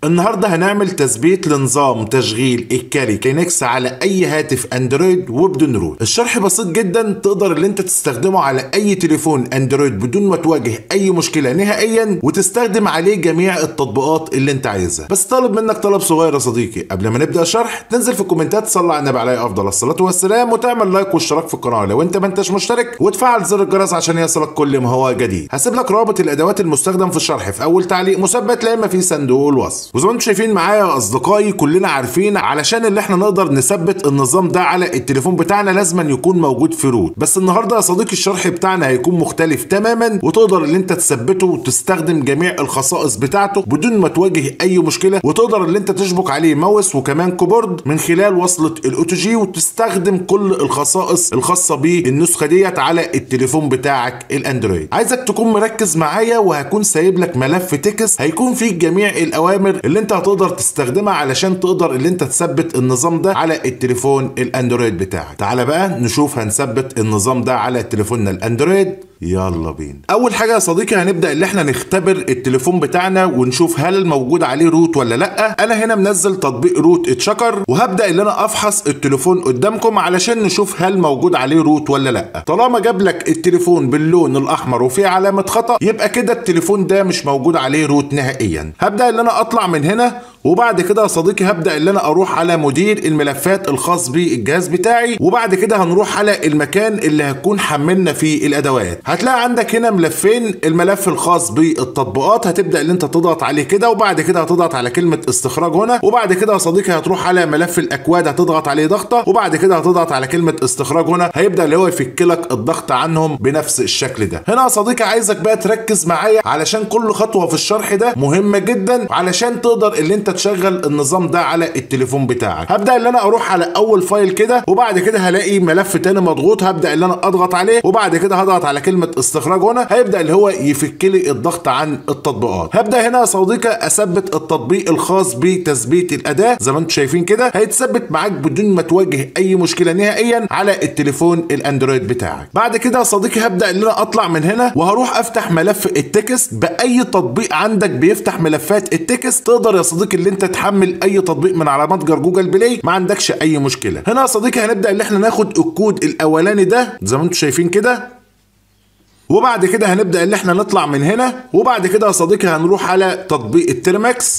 النهارده هنعمل تثبيت لنظام تشغيل الكالي كينكس على اي هاتف اندرويد وبدون روت الشرح بسيط جدا تقدر اللي انت تستخدمه على اي تليفون اندرويد بدون ما تواجه اي مشكله نهائيا وتستخدم عليه جميع التطبيقات اللي انت عايزها بس طالب منك طلب صغير يا صديقي قبل ما نبدا الشرح تنزل في الكومنتات تصلي على النبي عليه افضل الصلاه والسلام وتعمل لايك واشتراك في القناه لو انت ما انتش مشترك وتفعل زر الجرس عشان يصلك كل ما هو جديد هسيب لك رابط الادوات المستخدم في الشرح في اول تعليق مثبت لا اما في صندوق الوصف وزي ما انتم شايفين معايا يا اصدقائي كلنا عارفين علشان اللي احنا نقدر نثبت النظام ده على التليفون بتاعنا لازم يكون موجود في روت بس النهارده يا صديقي الشرح بتاعنا هيكون مختلف تماما وتقدر اللي انت تثبته وتستخدم جميع الخصائص بتاعته بدون ما تواجه اي مشكله وتقدر اللي انت تشبك عليه ماوس وكمان كيبورد من خلال وصله الاوتو جي وتستخدم كل الخصائص الخاصه بالنسخه ديت على التليفون بتاعك الاندرويد عايزك تكون مركز معايا وهكون سايب لك ملف تكست هيكون فيه جميع الاوامر اللي انت هتقدر تستخدمها علشان تقدر اللي انت تثبت النظام ده على التليفون الاندرويد بتاعك تعال بقى نشوف هنثبت النظام ده على تليفوننا الاندرويد يلا بينا اول حاجه يا صديقي هنبدا اللي احنا نختبر التليفون بتاعنا ونشوف هل موجود عليه روت ولا لا انا هنا منزل تطبيق روت اتشكر وهبدا اللي انا افحص التليفون قدامكم علشان نشوف هل موجود عليه روت ولا لا طالما جاب لك التليفون باللون الاحمر وفيه علامه خطا يبقى كده التليفون ده مش موجود عليه روت نهائيا هبدا اللي انا اطلع من هنا وبعد كده يا صديقي هبدا اللي انا اروح على مدير الملفات الخاص بالجهاز بتاعي وبعد كده هنروح على المكان اللي هتكون حملنا فيه الادوات هتلاقي عندك هنا ملفين الملف الخاص بالتطبيقات هتبدا اللي انت تضغط عليه كده وبعد كده هتضغط على كلمه استخراج هنا وبعد كده يا صديقي هتروح على ملف الاكواد هتضغط عليه ضغطه وبعد كده هتضغط على كلمه استخراج هنا هيبدا اللي هو يفك لك الضغط عنهم بنفس الشكل ده هنا يا صديقي عايزك بقى تركز معايا علشان كل خطوه في الشرح ده مهمه جدا علشان تقدر اللي انت تشغل النظام ده على التليفون بتاعك هبدا اللي انا اروح على اول فايل كده وبعد كده هلاقي ملف تاني مضغوط هبدا اللي انا اضغط عليه وبعد كده هضغط على كلمه استخراج هنا هيبدا اللي هو يفك لي الضغط عن التطبيقات هبدا هنا يا صديقي اثبت التطبيق الخاص بتثبيت الاداه زي ما انتم شايفين كده هيتثبت معاك بدون ما تواجه اي مشكله نهائيا على التليفون الاندرويد بتاعك بعد كده يا صديقي هبدا اللي انا اطلع من هنا وهروح افتح ملف التكست باي تطبيق عندك بيفتح ملفات التكست تقدر يا صديقي اللي انت تحمل اي تطبيق من على متجر جوجل بلاي ما عندكش اي مشكله هنا يا صديقي هنبدا اللي احنا ناخد الكود الاولاني ده زي ما انتم شايفين كده وبعد كده هنبدا اللي احنا نطلع من هنا وبعد كده يا صديقي هنروح على تطبيق الترماكس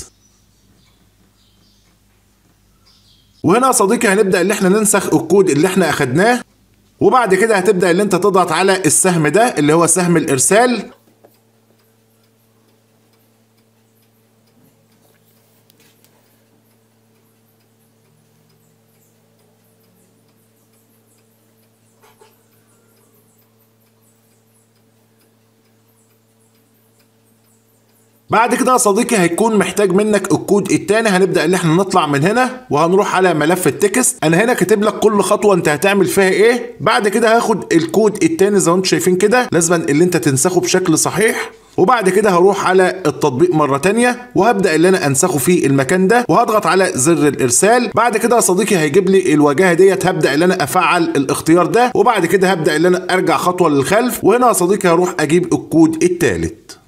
وهنا يا صديقي هنبدا اللي احنا ننسخ الكود اللي احنا اخدناه وبعد كده هتبدا اللي انت تضغط على السهم ده اللي هو سهم الارسال بعد كده يا صديقي هيكون محتاج منك الكود التاني هنبدا ان احنا نطلع من هنا وهنروح على ملف التكست انا هنا كاتب لك كل خطوه انت هتعمل فيها ايه بعد كده هاخد الكود التاني زي ما انتم شايفين كده لازم اللي انت تنسخه بشكل صحيح وبعد كده هروح على التطبيق مرة تانية وهبدأ اللي انا انسخه في المكان ده وهضغط على زر الارسال بعد كده يا صديقي هيجيب لي الواجهة ديت هبدأ اللي انا افعل الاختيار ده وبعد كده هبدأ اللي انا ارجع خطوة للخلف وهنا يا صديقي هروح اجيب الكود التالت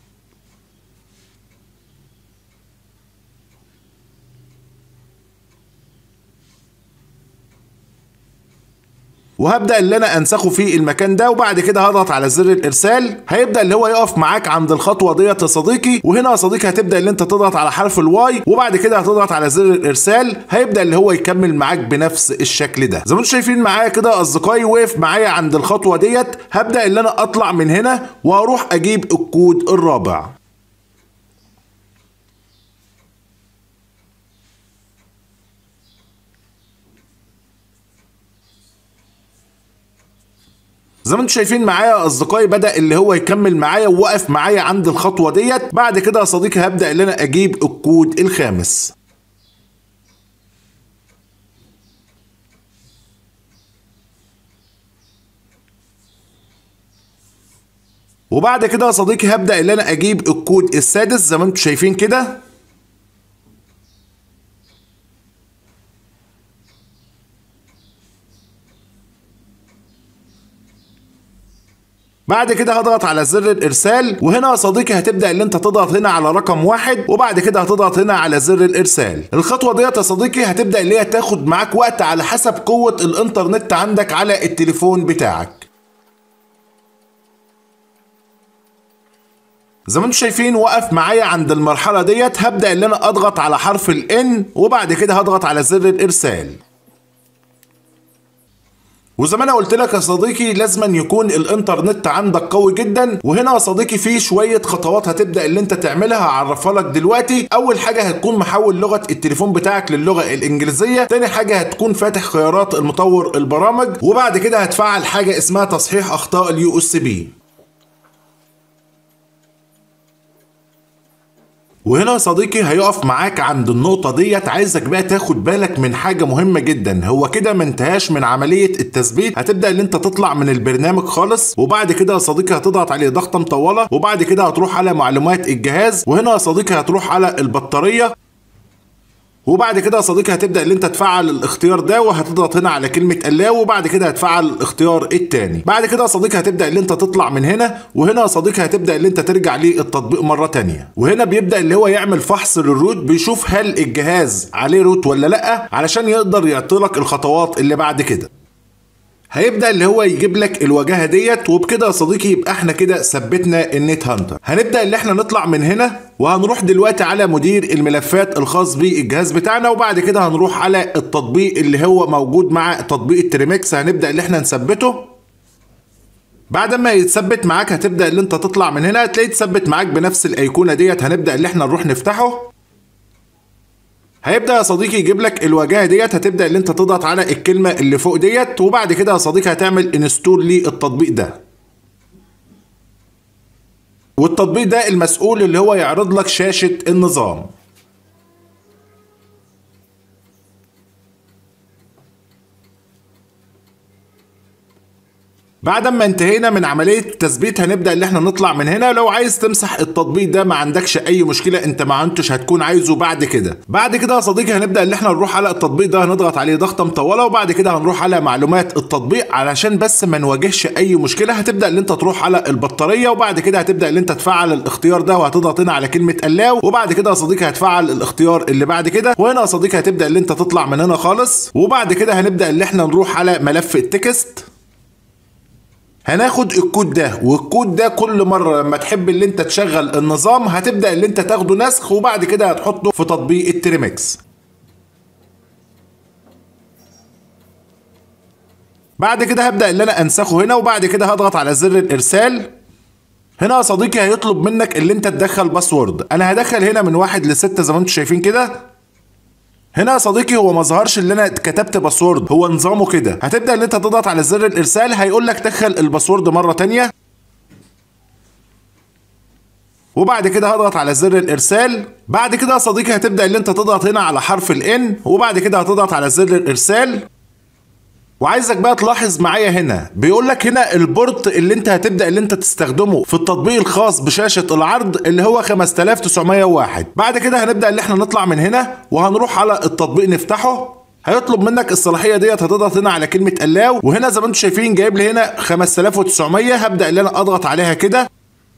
وهبدا اللي انا انسخه في المكان ده وبعد كده هضغط على زر الارسال هيبدا اللي هو يقف معاك عند الخطوه ديت يا صديقي وهنا يا صديقي هتبدا اللي انت تضغط على حرف الواي وبعد كده هتضغط على زر الارسال هيبدا اللي هو يكمل معاك بنفس الشكل ده زي ما انتم شايفين معايا كده يا اصدقائي وقف معايا عند الخطوه ديت هبدا اللي انا اطلع من هنا واروح اجيب الكود الرابع زي ما انتم شايفين معايا يا اصدقائي بدا اللي هو يكمل معايا ووقف معايا عند الخطوه ديت بعد كده يا صديقي هبدا اللي انا اجيب الكود الخامس وبعد كده يا صديقي هبدا اللي انا اجيب الكود السادس زي ما انتم شايفين كده بعد كده هضغط على زر الارسال وهنا يا صديقي هتبدا ان انت تضغط هنا على رقم واحد وبعد كده هتضغط هنا على زر الارسال الخطوه ديت يا صديقي هتبدا اللي هي تاخد معاك وقت على حسب قوه الانترنت عندك على التليفون بتاعك زي ما انتم شايفين وقف معايا عند المرحله ديت هبدا ان انا اضغط على حرف الان وبعد كده هضغط على زر الارسال وزي ما انا قلت لك يا صديقي لازما يكون الانترنت عندك قوي جدا وهنا يا صديقي في شويه خطوات هتبدا اللي انت تعملها هعرفها لك دلوقتي اول حاجه هتكون محول لغه التليفون بتاعك للغه الانجليزيه تاني حاجه هتكون فاتح خيارات المطور البرامج وبعد كده هتفعل حاجه اسمها تصحيح اخطاء اليو اس بي وهنا يا صديقي هيقف معاك عند النقطة ديت عايزك بقى تاخد بالك من حاجة مهمة جدا هو كده ما انتهاش من عملية التثبيت هتبدأ ان انت تطلع من البرنامج خالص وبعد كده يا صديقي هتضغط عليه ضغطة مطولة وبعد كده هتروح على معلومات الجهاز وهنا يا صديقي هتروح على البطارية وبعد كده يا صديقي هتبدا ان انت تفعل الاختيار ده وهتضغط هنا على كلمه الاو وبعد كده هتفعل الاختيار الثاني بعد كده يا صديقي هتبدا ان انت تطلع من هنا وهنا يا صديقي هتبدا ان انت ترجع للتطبيق مره ثانيه وهنا بيبدا اللي هو يعمل فحص للروت بيشوف هل الجهاز عليه روت ولا لا علشان يقدر يعطي لك الخطوات اللي بعد كده هيبدا اللي هو يجيب لك الواجهه ديت وبكده يا صديقي يبقى احنا كده ثبتنا النت هانتر هنبدا اللي احنا نطلع من هنا وهنروح دلوقتي على مدير الملفات الخاص بالجهاز بتاعنا وبعد كده هنروح على التطبيق اللي هو موجود مع تطبيق التريمكس هنبدا اللي احنا نثبته بعد ما يتثبت معاك هتبدا اللي انت تطلع من هنا هتلاقيه يتثبت معاك بنفس الايقونه ديت هنبدا اللي احنا نروح نفتحه هيبدا يا صديقي يجيب لك الواجهه ديت هتبدا ان انت تضغط على الكلمه اللي فوق ديت وبعد كده يا صديقي هتعمل انستول للتطبيق ده والتطبيق ده المسؤول اللي هو يعرض لك شاشه النظام بعد ما انتهينا من عمليه التثبيت هنبدا ان احنا نطلع من هنا لو عايز تمسح التطبيق ده ما عندكش اي مشكله انت ما انتش هتكون عايزه بعد كده بعد كده يا صديقي هنبدا ان احنا نروح على التطبيق ده هنضغط عليه ضغطه مطوله وبعد كده هنروح على معلومات التطبيق علشان بس ما نواجهش اي مشكله هتبدا ان انت تروح على البطاريه وبعد كده هتبدا ان انت تفعل الاختيار ده وهتضغط هنا على كلمه الاو وبعد كده يا صديقي هتفعل الاختيار اللي بعد كده وهنا يا صديقي هتبدا ان انت تطلع من هنا خالص وبعد كده هنبدا ان احنا نروح على ملف التكست هناخد الكود ده والكود ده كل مره لما تحب اللي انت تشغل النظام هتبدا اللي انت تاخده نسخ وبعد كده هتحطه في تطبيق التريمكس بعد كده هبدا اللي انا انسخه هنا وبعد كده هضغط على زر الارسال هنا يا صديقي هيطلب منك اللي انت تدخل باسورد انا هدخل هنا من واحد لستة زي ما انتم شايفين كده هنا يا صديقي هو ما ظهرش اللي انا كتبت باسورد هو نظامه كده هتبدا ان انت تضغط على زر الارسال هيقول لك دخل الباسورد مره تانية وبعد كده هضغط على زر الارسال بعد كده يا صديقي هتبدا ان انت تضغط هنا على حرف الان وبعد كده هتضغط على زر الارسال وعايزك بقى تلاحظ معايا هنا بيقول لك هنا البورت اللي انت هتبدا اللي انت تستخدمه في التطبيق الخاص بشاشه العرض اللي هو 5901 بعد كده هنبدا اللي احنا نطلع من هنا وهنروح على التطبيق نفتحه هيطلب منك الصلاحيه ديت هتضغط هنا على كلمه الاو وهنا زي ما انتم شايفين جايب لي هنا 5900 هبدا اللي انا اضغط عليها كده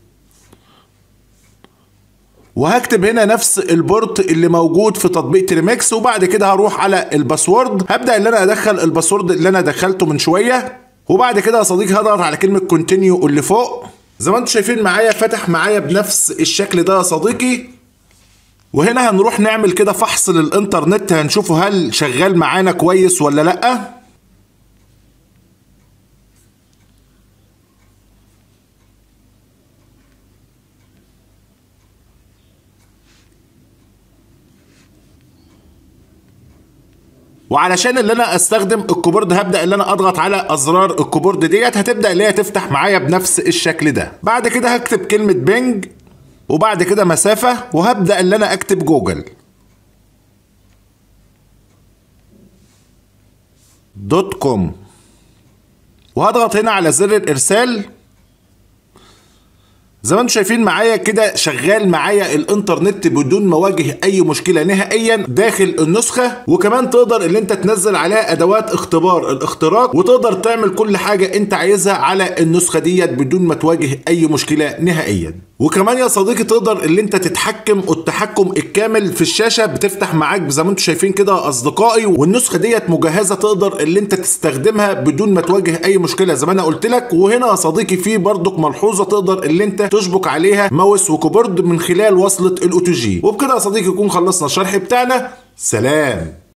وهكتب هنا نفس البورت اللي موجود في تطبيق تريمكس وبعد كده هروح على الباسورد هبدا ان انا ادخل الباسورد اللي انا دخلته من شويه وبعد كده يا صديقي هضغط على كلمه كونتينيو اللي فوق زي ما انتم شايفين معايا فتح معايا بنفس الشكل ده يا صديقي وهنا هنروح نعمل كده فحص للانترنت هنشوفه هل شغال معانا كويس ولا لا وعلشان اللي انا استخدم الكيبورد هبدا اللي انا اضغط على ازرار الكيبورد ديت هتبدا اللي هي تفتح معايا بنفس الشكل ده بعد كده هكتب كلمه بينج وبعد كده مسافه وهبدا اللي انا اكتب جوجل دوت كوم وهضغط هنا على زر الارسال زي ما انتم شايفين معايا كده شغال معايا الانترنت بدون ما اواجه اي مشكله نهائيا داخل النسخه وكمان تقدر ان انت تنزل عليها ادوات اختبار الاختراق وتقدر تعمل كل حاجه انت عايزها على النسخه ديت بدون ما تواجه اي مشكله نهائيا وكمان يا صديقي تقدر ان انت تتحكم التحكم الكامل في الشاشه بتفتح معاك زي ما انتم شايفين كده اصدقائي والنسخه ديت مجهزه تقدر ان انت تستخدمها بدون ما تواجه اي مشكله زي ما انا قلت لك وهنا يا صديقي في برضك ملحوظه تقدر ان انت تشبك عليها ماوس وكيبورد من خلال وصله الاوتو جي وبكده يا صديقي يكون خلصنا الشرح بتاعنا سلام